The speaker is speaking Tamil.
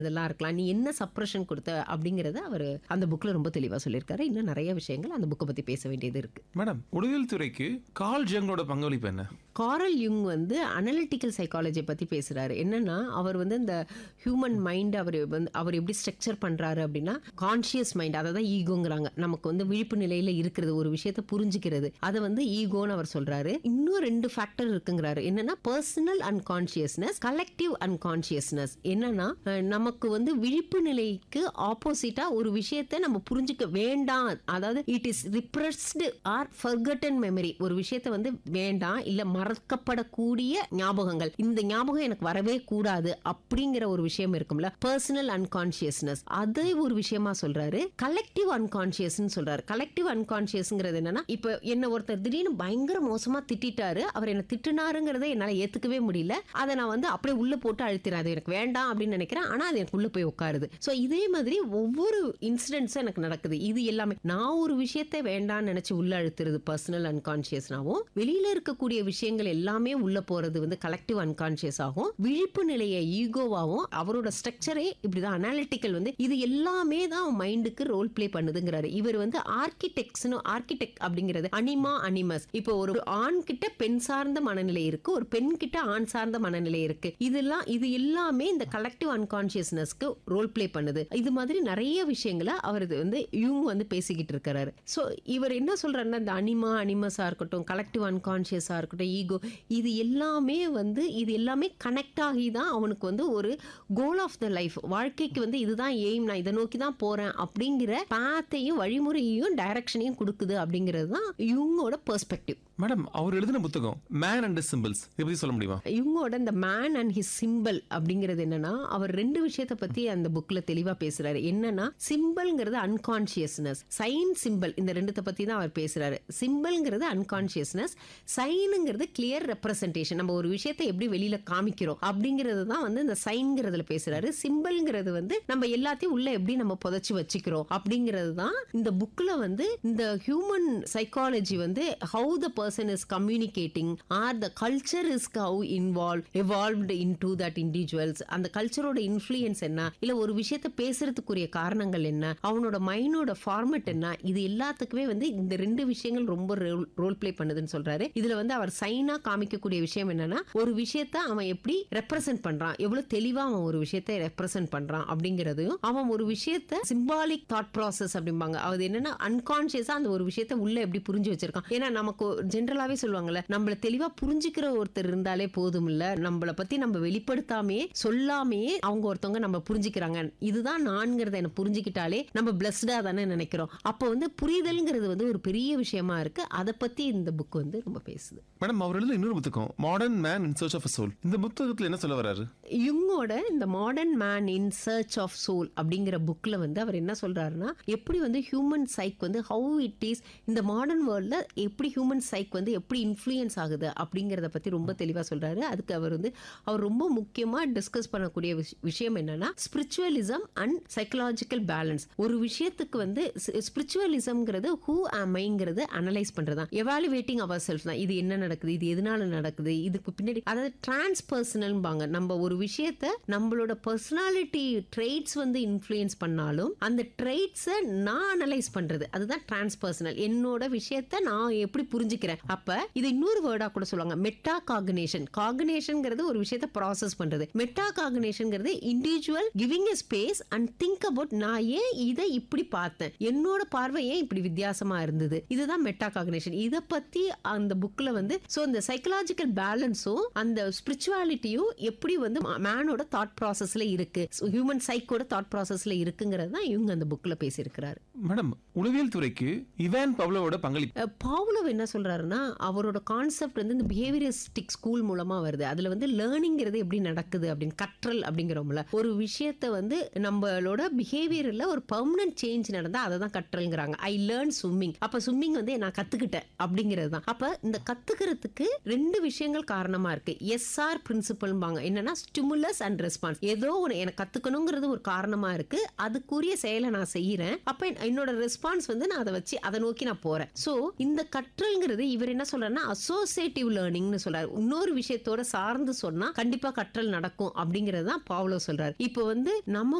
இதெல்லாம் இருக்கலாம் நீ என்ன சப்ரஷன் கொடுத்த அப்படிங்கறத அவர் அந்த புக்ல ரொம்ப தெளிவா சொல்லியிருக்காரு இன்னும் நிறைய விஷயங்கள் அந்த புக்கை பத்தி பேச வேண்டியது இருக்கு மேடம் உடலியல் துறைக்கு கால் ஜங்களோட பங்களிப்பு என்ன காரல் யுங் வந்து அனலிட்டிக்கல் சைக்காலஜி பத்தி பேசுறாரு என்னன்னா அவர் வந்து இந்த ஹியூமன் மைண்ட் அவர் வந்து அவர் எப்படி ஸ்ட்ரக்சர் பண்றாரு அப்படின்னா கான்ஷியஸ் மைண்ட் அதை தான் ஈகோங்கிறாங்க நமக்கு வந்து விழிப்பு நிலையில இருக்கிறது ஒரு விஷயத்தை புரிஞ்சுக்கிறது அதை வந்து ஈகோன்னு அவர் சொல்றாரு இன்னும் ரெண்டு ஃபேக்டர் இருக்குங்கிறாரு என்னன்னா பர்சனல் அன்கான்ஷியஸ்னஸ் கலெக்டிவ் அன்கான்ஷியஸ்னஸ் என்னன்னா அஹ், நமக்கு வந்து விழிப்பு நிலைக்கு ஆப்போசிட்டா ஒரு விஷயத்தை நம்ம புரிஞ்சுக்க வேண்டாம் அதாவது it is repressed or forgotten memory ஒரு விஷயத்தை வந்து வேண்டாம் இல்ல மறக்கப்படக்கூடிய ஞாபகங்கள் இந்த ஞாபகம் எனக்கு வரவே கூடாது அப்படிங்கிற ஒரு விஷயம் இருக்கும்ல பர்சனல் அன்கான்ஷியஸ்னஸ் அதை ஒரு விஷயமா சொல்றாரு கலெக்டிவ் அன்கான்ஷியஸ் சொல்றாரு கலெக்டிவ் அன்கான்ஷியஸ்ங்கிறது என்னன்னா இப்ப என்ன ஒருத்தர் திடீர்னு பயங்கர மோசமா திட்டிட்டாரு அவர் என்ன திட்டுனாருங்கிறத என்னால ஏத்துக்கவே முடியல அதை நான் வந்து அப்படியே உள்ள போட்டு அழுத்திறேன் அது எனக்கு வேண்டாம் அப்படின்னு நினைக்கிறேன் ஆனா அது எனக்கு உள்ள போய் உட்காருது சோ இதே மாதிரி ஒவ்வொரு இன்சிடென்ட்ஸும் எனக்கு நடக்குது இது எல்லாமே நான் ஒரு விஷயத்தை வேண்டாம்னு நினைச்சு உள்ள அழுத்துறது பர்சனல் அன்கான்ஷியஸ்னாவும் வெளியில இருக்கக்கூடிய விஷயங்கள் எல்லாமே உள்ள போறது வந்து கலெக்டிவ் அன்கான்ஷியஸ் ஆகும் விழிப்பு நிலைய ஈகோவாவும் அவரோட ஸ்ட்ரக்சரே இப்படிதான் அனாலிட்டிக்கல் வந்து இது எல்லாமே தான் மைண்டுக்கு ரோல் ப்ளே பண்ணுதுங்கிறாரு இவர் வந்து ஆர்கிடெக்ட்ஸ்னு ஆர்கிடெக்ட் அப்படிங்கிறது அனிமா அனிமஸ் இப்போ ஒரு ஆண் கிட்ட பெண் சார்ந்த மனநிலை இருக்கு ஒரு பெண் கிட்ட ஆண் சார்ந்த மனநிலை இருக்கு இதெல்லாம் இது எல்லாமே இந்த கலெக்டிவ் அன்கான்ஷியஸ்னஸ்க்கு ரோல் ப்ளே பண்ணுது இது மாதிரி நிறைய விஷயங்களை அவர் இது வந்து இவங்க வந்து பேசிக்கிட்டு இருக்கிறாரு ஸோ இவர் என்ன சொல்றாருன்னா இந்த அனிமா அனிமஸா இருக்கட்டும் கலெக்டிவ் அன்கான்ஷியஸா இருக்கட்டும் ஈகோ இது எல்லாமே வந்து இது எல்லாமே கனெக்ட் ஆகி தான் அவனுக்கு வந்து ஒரு கோல் ஆஃப் த லைஃப் வாழ்க்கைக்கு வந்து இதுதான் எய்ம் நான் இதை நோக்கி தான் போறேன் அப்படிங்கிற பாத்தையும் வழிமுறையையும் டைரக்ஷனையும் கொடுக்குது அப்படிங்கிறது தான் இவங்களோட பெர்ஸ்பெக்டிவ் மேடம் அவர் எழுதின புத்தகம் மேன் அண்ட் சிம்பிள்ஸ் இதை பத்தி சொல்ல முடியுமா இவங்களோட இந்த மேன் அண்ட் ஹிஸ் சிம்பிள் அப்படிங்கிறது என்னன்னா அவர் ரெண்டு விஷயத்தை பத்தி அந்த புக்ல தெளிவா பேசுறாரு என்னன்னா சிம்பிள்ங்கிறது அன்கான்சியஸ்னஸ் சைன் சிம்பிள் இந்த ரெண்டுத்தை பத்தி தான் அவர் பேசுறாரு சிம்பிள்ங்கிறது அன்கான்சியஸ்னஸ் சைனுங்கிறது கிளியர் ரெப்ரசன்டேஷன் நம்ம ஒரு விஷயத்தை எப்படி வெளியில காமிக்கிறோம் அப்படிங்கிறது தான் வந்து இந்த சைன்ங்கிறதுல பேசுறாரு சிம்பிள்ங்கிறது வந்து நம்ம எல்லாத்தையும் உள்ள எப்படி நம்ம புதைச்சு வச்சுக்கிறோம் அப்படிங்கிறது தான் இந்த புக்ல வந்து இந்த ஹியூமன் சைக்காலஜி வந்து how the person is communicating or the culture is how involve evolved in to that individuals அந்த கல்ச்சரோட இன்ஃப்ளூயன்ஸ் என்ன இல்ல ஒரு விஷயத்த பேசுறதுக்குரிய காரணங்கள் என்ன அவனோட மைண்டோட ஃபார்மட் என்ன இது எல்லாத்துக்குமே வந்து இந்த ரெண்டு விஷயங்கள் ரொம்ப ரோல் ப்ளே பண்ணுதுன்னு சொல்றாரு இதுல வந்து அவர் சைனா காமிக்கக்கூடிய விஷயம் என்னன்னா ஒரு விஷயத்த அவன் எப்படி ரெப்ரசென்ட் பண்றான் எவ்வளவு தெளிவா அவன் ஒரு விஷயத்தை ரெப்ரசென்ட் பண்றான் அப்படிங்கறதையும் அவன் ஒரு விஷயத்த சிம்பாலிக் தாட் ப்ராசஸ் அப்படிம்பாங்க அது என்னன்னா அன்கான்சியஸா அந்த ஒரு விஷயத்த உள்ள எப்படி புரிஞ்சு வச்சிருக்கான் ஏன்னா நமக்கு ஜென்ரலாவே சொல்லுவாங்கல்ல நம்மள தெளிவா புரிஞ்சுக்கிற ஒருத்தர் இருந்தாலே போதும் இல்ல நம்மள பத்தி நம்ம வெளிப்படுத்தாமே சொல்லாமையே அவங்க ஒருத்தவங்க நம்ம புரிஞ்சுக்கிறாங்க இதுதான் நான்கிறத என்ன புரிஞ்சுக்கிட்டாலே நம்ம பிளஸ்டா தானே நினைக்கிறோம் அப்போ வந்து புரிதல்ங்கிறது வந்து ஒரு பெரிய விஷயமா இருக்கு அதை பத்தி இந்த புக் வந்து ரொம்ப பேசுது மேடம் அவர் எழுதின இன்னொரு புத்தகம் modern man in search of a soul இந்த புத்தகத்துல என்ன சொல்ல வராரு இவங்களோட இந்த modern man in search of soul அப்படிங்கிற புக்ல வந்து அவர் என்ன சொல்றாருன்னா எப்படி வந்து ஹியூமன் சைக் வந்து ஹவு இட் இஸ் இந்த மாடர்ன் வேர்ல்ட்ல எப்படி ஹியூமன் சைக் வந்து எப்படி இன்ஃப்ளூயன்ஸ் ஆகுது அப்படிங்கிறத பத்தி ரொம்ப தெளிவா சொல்றாரு அதுக்கு அவர் வந்து அவர் ரொம்ப முக்கியமா டிஸ்கஸ் பண்ணக்கூடிய விஷ- விஷயம் என்னன்னா ஸ்பிரிச்சுவலிசம் அண்ட் சைக்கலாஜிக்கல் பேலன்ஸ் ஒரு விஷயத்துக்கு வந்து ஸ்பிரிச்சுவலிசம்ங்கிறது ஹூ ஆமைங்கிறது அனலைஸ் பண்றதா எவாலுவேட்டிங் அவர் செல்ஃப் தான் இது என்ன நடக்குது இது எதனால நடக்குது இதுக்கு பின்னாடி அதாவது டிரான்ஸ்பர்சனல்பாங்க நம்ம ஒரு விஷயத்த நம்மளோட பர்சனாலிட்டி ட்ரெய்ட்ஸ் வந்து இன்ஃப்ளூயன்ஸ் பண்ணாலும் அந்த ட்ரெய்ட்ஸை நான் அனலைஸ் பண்றது அதுதான் டிரான்ஸ்பர்சனல் என்னோட விஷயத்த நான் எப்படி புரிஞ்சுக்கிறேன் அப்ப இது இன்னொரு வேர்டா கூட சொல்லுவாங்க மெட்டா காகுனேஷன் காகுனேஷன்ங்கிறது ஒரு விஷயத்த ப்ராசஸ் பண்றது மெட்டா காகுனேஷன்ங்கிறது individual giving a space and think about நான் ஏன் இதை இப்படி பார்த்தேன் என்னோட பார்வை ஏன் இப்படி வித்தியாசமா இருந்தது இதுதான் மெட்டா காகுனேஷன் இதை பத்தி அந்த புக்ல வந்து சோ இந்த சைக்கலாஜிக்கல் பேலன்ஸும் அந்த ஸ்பிரிச்சுவாலிட்டியும் எப்படி வந்து மேனோட தாட் ப்ராசஸ்ல இருக்கு ஹியூமன் சைக்கோட தாட் ப்ராசஸ்ல இருக்குங்கிறது தான் இவங்க அந்த புக்ல பேசியிருக்கிறாரு மேடம் உளவியல் துறைக்கு இவான் பவ்லோவோட பங்களிப்பு அஹ் பாவ்லவ் என்ன சொல்றாருன்னா அவரோட கான்செப்ட் வந்து இந்த பிஹேவியரிஸ்டிக் ஸ்கூல் மூலமா வருது அதுல வந்து லேர்னிங்கிறது எப்படி நடக்குது அப்படின்னு கற்றல் அப்படிங்கிறோம்ல ஒரு விஷயத்த வந்து நம்மளோட பிஹேவியர்ல ஒரு பெர்மனன்ட் சேஞ்ச் நடந்தா அதை தான் கற்றல்ங்கிறாங்க ஐ லேர்ன் ஸ்விம்மிங் அப்ப ஸ்விம்மிங் வந்து நான் கத்துக்கிட்டேன் அப்படிங்கிறது தான் அப்ப இந்த கத்துக்கிறதுக்கு ரெண்டு விஷயங்கள் காரணமா இருக்கு எஸ்ஆர் பிரின்சிபல்பாங்க என்னன்னா ஸ்டிமுலஸ் அண்ட் ரெஸ்பான்ஸ் ஏதோ ஒன்று எனக்கு கத்துக்கணுங்கிறது ஒரு காரணமா இருக்கு அதுக்குரிய செயலை நான் செய்யறேன் அப்ப என்னோட ரெஸ்பான்ஸ் வந்து நான் அதை வச்சு அதை நோக்கி நான் போறேன் சோ இந்த கற்றல்ங்கிறது இவர் என்ன சொல்றாருன்னா அசோசியேட்டிவ் லேர்னிங்னு சொல்றாரு இன்னொரு விஷயத்தோட சார்ந்து சொன்னா கண்டிப்பா கற்றல் நடக்கும் அப்படிங்கறது தான் பாவ்லோ சொல்றாரு இப்போ வந்து நம்ம